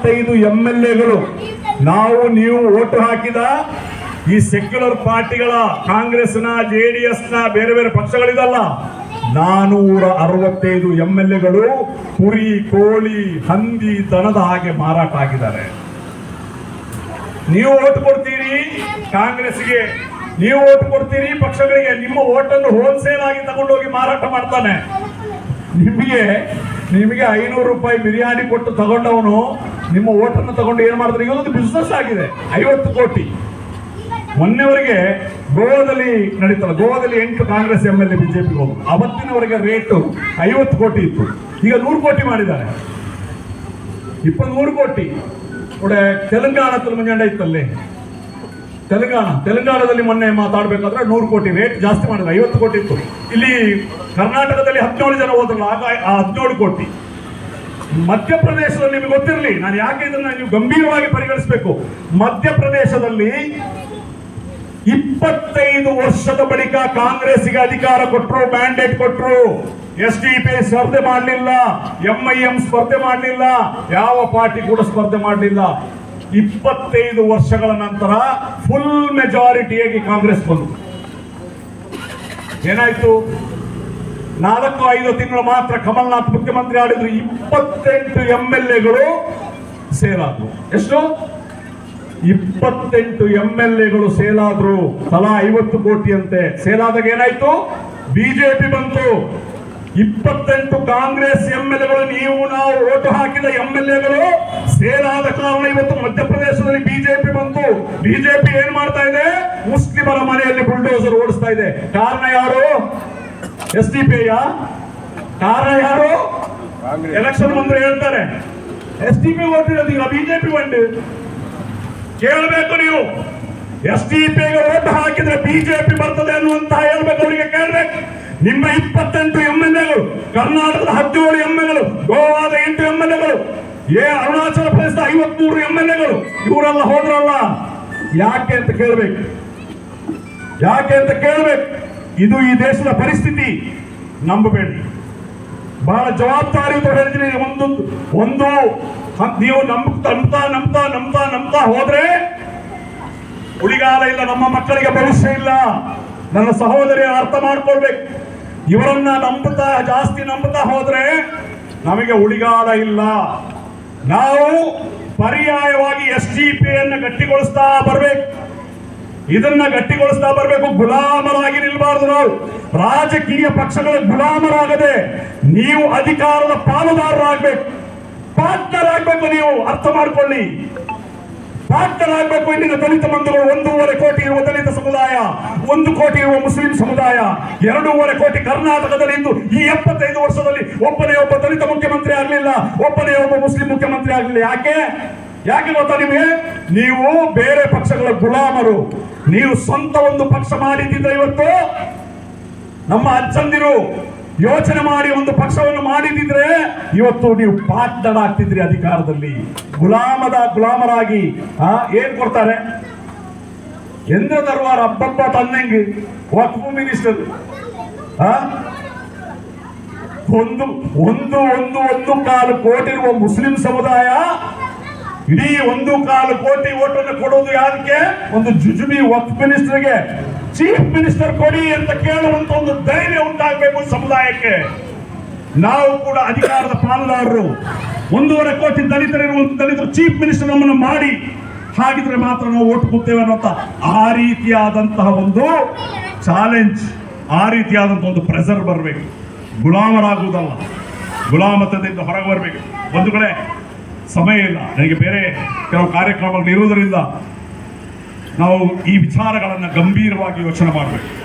ಅರವತ್ತೈದು M L ಎಗಳು ನಾವು ನೀವು ಓಟು ಹಾಕಿದ ಈ ಸೆಕ್ಯುಲರ್ ಪಾರ್ಟಿಗಳ ಕಾಂಗ್ರೆಸ್ನ ಜೆ ಡಿ ಎಸ್ನ ಬೇರೆ ಬೇರೆ ಪಕ್ಷಗಳಿದಲ್ಲ ನಾನೂರ ಅರವತ್ತೈದು ಎಂ ಎಲ್ ಎಗಳು ಕುರಿ ಕೋಳಿ ಹಂದಿ ದನದ ಹಾಗೆ ಮಾರಾಟ ಆಗಿದ್ದಾರೆ ನೀವು ಓಟ್ ಕೊಡ್ತೀರಿ ಕಾಂಗ್ರೆಸ್ಗೆ ನೀವು ಓಟ್ ಕೊಡ್ತೀರಿ ಪಕ್ಷಗಳಿಗೆ ನಿಮ್ಮ ಓಟನ್ನು ಹೋಲ್ಸೇಲ್ ಆಗಿ ತಗೊಂಡೋಗಿ ಮಾರಾಟ ಮಾಡ್ತಾನೆ ನಿಮಗೆ ನಿಮಗೆ ಐನೂರು ರೂಪಾಯಿ ಬಿರಿಯಾನಿ ಕೊಟ್ಟು ತಗೊಂಡವನು ನಿಮ್ಮ ಓಟನ್ನು ತಗೊಂಡು ಏನ್ ಮಾಡ್ತಾರೆ ಈಗ ಒಂದು ಬಿಸ್ನೆಸ್ ಆಗಿದೆ ಐವತ್ತು ಕೋಟಿ ಮೊನ್ನೆವರೆಗೆ ಗೋವಾದಲ್ಲಿ ನಡೀತಲ್ಲ ಗೋವಾದಲ್ಲಿ ಎಂಟು ಕಾಂಗ್ರೆಸ್ ಎಂ ಎಲ್ ಎ ಬಿಜೆಪಿಗೆ ಹೋಗುದು ಅವತ್ತಿನವರೆಗೆ ರೇಟು ಐವತ್ತು ಕೋಟಿ ಇತ್ತು ಈಗ ನೂರು ಕೋಟಿ ಮಾಡಿದ್ದಾರೆ ಇಪ್ಪತ್ಮೂರು ಕೋಟಿ ಒಡೆ ತೆಲಂಗಾಣದಲ್ಲಿ ಮಂಜಂಡ ಇತ್ತಲ್ಲಿ ತೆಲಂಗಾಣ ತೆಲಂಗಾಣದಲ್ಲಿ ಮೊನ್ನೆ ಮಾತಾಡ್ಬೇಕಾದ್ರೆ ನೂರು ಕೋಟಿ ರೇಟ್ ಜಾಸ್ತಿ ಮಾಡಿದ್ರು ಐವತ್ತು ಕೋಟಿ ಇತ್ತು ಇಲ್ಲಿ ಕರ್ನಾಟಕದಲ್ಲಿ ಹದಿನೇಳು ಜನ ಹೋದ್ರಲ್ಲ ಆಗ ಆ ಹದಿನೇಳು ಕೋಟಿ ಮಧ್ಯಪ್ರದೇಶದಲ್ಲಿ ನಿಮಗೆ ಗೊತ್ತಿರಲಿ ನಾನು ಯಾಕೆ ಇದನ್ನ ನೀವು ಗಂಭೀರವಾಗಿ ಪರಿಗಣಿಸಬೇಕು ಮಧ್ಯಪ್ರದೇಶದಲ್ಲಿ ಇಪ್ಪತ್ತೈದು ವರ್ಷದ ಬಳಿಕ ಕಾಂಗ್ರೆಸ್ಗೆ ಅಧಿಕಾರ ಕೊಟ್ಟರು ಮ್ಯಾಂಡೇಟ್ ಕೊಟ್ಟರು ಎಸ್ ಡಿ ಪಿ ಸ್ಪರ್ಧೆ ಮಾಡಲಿಲ್ಲ ಎಂ ಐ ಎಂ ಸ್ಪರ್ಧೆ ಮಾಡಲಿಲ್ಲ ಯಾವ ಪಾರ್ಟಿ ಕೂಡ ಸ್ಪರ್ಧೆ ಮಾಡಲಿಲ್ಲ ಇಪ್ಪತ್ತೈದು ವರ್ಷಗಳ ನಂತರ ಫುಲ್ ಮೆಜಾರಿಟಿಯಾಗಿ ಕಾಂಗ್ರೆಸ್ ಬಂತು ಏನಾಯ್ತು ನಾಲ್ಕು ಐದು ತಿಂಗಳು ಮಾತ್ರ ಕಮಲ್ನಾಥ್ ಮುಖ್ಯಮಂತ್ರಿ ಆಡಿದ್ರು ಇಪ್ಪತ್ತೆಂಟು ಎಂ ಎಲ್ ಎಗಳು ಸೇಲಾದ್ರು ಎಷ್ಟು ಇಪ್ಪತ್ತೆಂಟು ಎಂ ಎಲ್ ಎಗಳು ಸೇಲಾದ್ರು ತಲಾ ಐವತ್ತು ಕೋಟಿ ಅಂತೆ ಸೇಲಾದಾಗ ಏನಾಯ್ತು ಬಿಜೆಪಿ ಬಂತು ಇಪ್ಪತ್ತೆಂಟು ಕಾಂಗ್ರೆಸ್ ಎಂ ಎಲ್ ಎಗಳು ನೀವು ನಾವು ಓಟು ಹಾಕಿದ ಎಂ ಎಲ್ ಎಗಳು ಸೇಲಾದ ಕಾರಣ ಇವತ್ತು ಮಧ್ಯಪ್ರದೇಶದಲ್ಲಿ ಬಿಜೆಪಿ ಬಂತು ಬಿಜೆಪಿ ಏನ್ ಮಾಡ್ತಾ ಇದೆ ಮುಸ್ಲಿಮರ ಮನೆಯಲ್ಲಿ ಬುಲ್ಡೋಸರ್ ಓಡಿಸ್ತಾ ಇದೆ ಕಾರಣ ಯಾರು ಎಸ್ ಡಿ ಪಿ ಕಾರಣ ಯಾರು ಎಲೆಕ್ಷನ್ ಬಂದ್ರೆ ಹೇಳ್ತಾರೆ ಎಸ್ ಡಿ ಪಿ ಓಟಿರೋದು ಈಗ ಬಿಜೆಪಿ ಬಂದು ಕೇಳಬೇಕು ನೀವು ಎಸ್ ಡಿ ಪಿಗೆ ಓಟ್ ಹಾಕಿದ್ರೆ ಬಿಜೆಪಿ ಬರ್ತದೆ ಅನ್ನುವಂತ ಹೇಳ್ಬೇಕು ಅವರಿಗೆ ಕೇಳ್ಬೇಕು ನಿಮ್ಮ ಇಪ್ಪತ್ತೆಂಟು ಎಂ ಎಲ್ ಎಗಳು ಕರ್ನಾಟಕದ ಹದಿನೇಳು ಎಂ ಎಲ್ ಗೋವಾದ ಎಂಟು ಎಂ ಎಲ್ ಎಗಳು ಏ ಅರುಣಾಚಲ ಪ್ರದೇಶದ ಐವತ್ಮೂರು ಎಂ ಎಲ್ ಎಗಳು ಇವರೆಲ್ಲ ಹೋದ್ರಲ್ಲ ಯಾಕೆ ಅಂತ ಕೇಳ್ಬೇಕು ಯಾಕೆ ಅಂತ ಕೇಳ್ಬೇಕು ಇದು ಈ ದೇಶದ ಪರಿಸ್ಥಿತಿ ನಂಬಬೇಡಿ ಬಹಳ ಜವಾಬ್ದಾರಿಯುತ ಹೇಳ್ತೀನಿ ಒಂದು ಒಂದು ಹ- ನೀವು ನಂಬ್ತಾ ನಂಬ್ತಾ ನಂಬ್ತಾ ನಂಬ್ತಾ ನಂಬ್ತಾ ಹೋದ್ರೆ ಉಳಿಗಾಲ ಇಲ್ಲ ನಮ್ಮ ಮಕ್ಕಳಿಗೆ ಭವಿಷ್ಯ ಇಲ್ಲ ನನ್ನ ಸಹೋದರಿ ಅರ್ಥ ಮಾಡ್ಕೊಳ್ಬೇಕು ಇವರನ್ನ ನಂಬುತ್ತಾ ಜಾಸ್ತಿ ನಂಬುತ್ತಾ ಹೋದ್ರೆ ನಮಗೆ ಉಳಿಗಾಲ ಇಲ್ಲ ನಾವು ಪರ್ಯಾಯವಾಗಿ ಎಸ್ ಡಿ ಪಿ ಅನ್ನು ಗಟ್ಟಿಗೊಳಿಸ್ತಾ ಬರ್ಬೇಕು ಇದನ್ನ ಗಟ್ಟಿಗೊಳಿಸ್ತಾ ಬರಬೇಕು ಗುಲಾಮರಾಗಿ ನಿಲ್ಬಾರ್ದು ನಾವು ರಾಜಕೀಯ ಪಕ್ಷಗಳ ಗುಲಾಮರಾಗದೆ ನೀವು ಅಧಿಕಾರದ ಪಾಲುದಾರರಾಗಬೇಕು ಪಾರ್ಟ್ನರ್ ಆಗ್ಬೇಕು ನೀವು ಅರ್ಥ ಮಾಡ್ಕೊಳ್ಳಿ ಪಾರ್ಟ್ನರ್ ಆಗ್ಬೇಕು ಇಲ್ಲಿನ ದಲಿತ ಬಂಧುಗಳು ಒಂದೂವರೆ ಕೋಟಿ ಇರುವ ದಲಿತ ಸಮುದಾಯ ಒಂದು ಕೋಟಿ ಇರುವ ಮುಸ್ಲಿಂ ಸಮುದಾಯ ಎರಡೂವರೆ ಕೋಟಿ ಕರ್ನಾಟಕದಲ್ಲಿ ಇಂದು ಈ ಎಪ್ಪತ್ತೈದು ವರ್ಷದಲ್ಲಿ ಒಬ್ಬನೇ ಒಬ್ಬ ದಲಿತ ಮುಖ್ಯಮಂತ್ರಿ ಆಗಲಿಲ್ಲ ಒಬ್ಬನೇ ಒಬ್ಬ ಮುಸ್ಲಿಂ ಮುಖ್ಯಮಂತ್ರಿ ಆಗಲಿಲ್ಲ ಯಾಕೆ ಯಾಕೆ ಗೊತ್ತಾ ನಿಮಗೆ ನೀವು ಬೇರೆ ಪಕ್ಷಗಳ ಗುಲಾಮರು ನೀವು ಸ್ವಂತ ಒಂದು ಪಕ್ಷ ಮಾಡಿದ್ದಿದ್ರೆ ಇವತ್ತು ನಮ್ಮ ಅಜ್ಜಂದಿರು ಯೋಚನೆ ಮಾಡಿ ಒಂದು ಪಕ್ಷವನ್ನು ಮಾಡಿದಿದ್ರೆ ಇವತ್ತು ನೀವು ಪಾರ್ಟ್ನರ್ ಆಗ್ತಿದ್ರಿ ಅಧಿಕಾರದಲ್ಲಿ ಗುಲಾಮದ ಗುಲಾಮರಾಗಿ ಆ, ಏನ್ ಕೊಡ್ತಾರೆ ಎಂದ್ರ ದರ್ವಾರ ಅಬ್ಬಬ್ಬ ತನ್ನಂಗೆ ವಕ್ಫ್ ಮಿನಿಸ್ಟರ್ ಆ? ಒಂದು ಒಂದು ಒಂದು ಒಂದು ಕಾಲು ಕೋಟಿ ಇರುವ ಮುಸ್ಲಿಂ ಸಮುದಾಯ ಇಡೀ ಒಂದು ಕಾಲು ಕೋಟಿ ಓಟನ್ನು ಕೊಡುವುದು ಯಾರಿಗೆ ಒಂದು ಜುಜುಬಿ ವಕ್ಫ್ ಮಿನಿಸ್ಟರ್ಗೆ ಚೀಫ್ ಮಿನಿಸ್ಟರ್ ಕೊಡಿ ಅಂತ ಕೇಳುವಂತ ಒಂದು ಧೈರ್ಯ ಉಂಟಾಗಬೇಕು ಸಮುದಾಯಕ್ಕೆ ನಾವು ಕೂಡ ಅಧಿಕಾರದ ಪಾಲುದಾರರು ಒಂದೂವರೆ ಕೋಟಿ ದಲಿತರಿರುವಂತ ದಲಿತರು ಚೀಫ್ ಮಿನಿಸ್ಟರ್ ನಮ್ಮನ್ನು ಮಾಡಿ ಹಾಗಿದ್ರೆ ಮಾತ್ರ ನಾವು ಓಟ್ ಕೊಡ್ತೇವೆ ಅನ್ನೋಂತ ಆ ರೀತಿಯಾದಂತಹ ಒಂದು ಚಾಲೆಂಜ್ ಆ ರೀತಿಯಾದಂತಹ ಒಂದು ಪ್ರೆಸರ್ ಬರಬೇಕು ಗುಲಾಮರಾಗುವುದಲ್ಲ ಗುಲಾಮತದಿಂದ ಹೊರಗೆ ಬರಬೇಕು ಒಂದು ಕಡೆ ಸಮಯ ಇಲ್ಲ ನನಗೆ ಬೇರೆ ಕೆಲವು ಕಾರ್ಯಕ್ರಮಗಳು ಇರುವುದರಿಂದ ನಾವು ಈ ವಿಚಾರಗಳನ್ನು ಗಂಭೀರವಾಗಿ ಯೋಚನೆ ಮಾಡಬೇಕು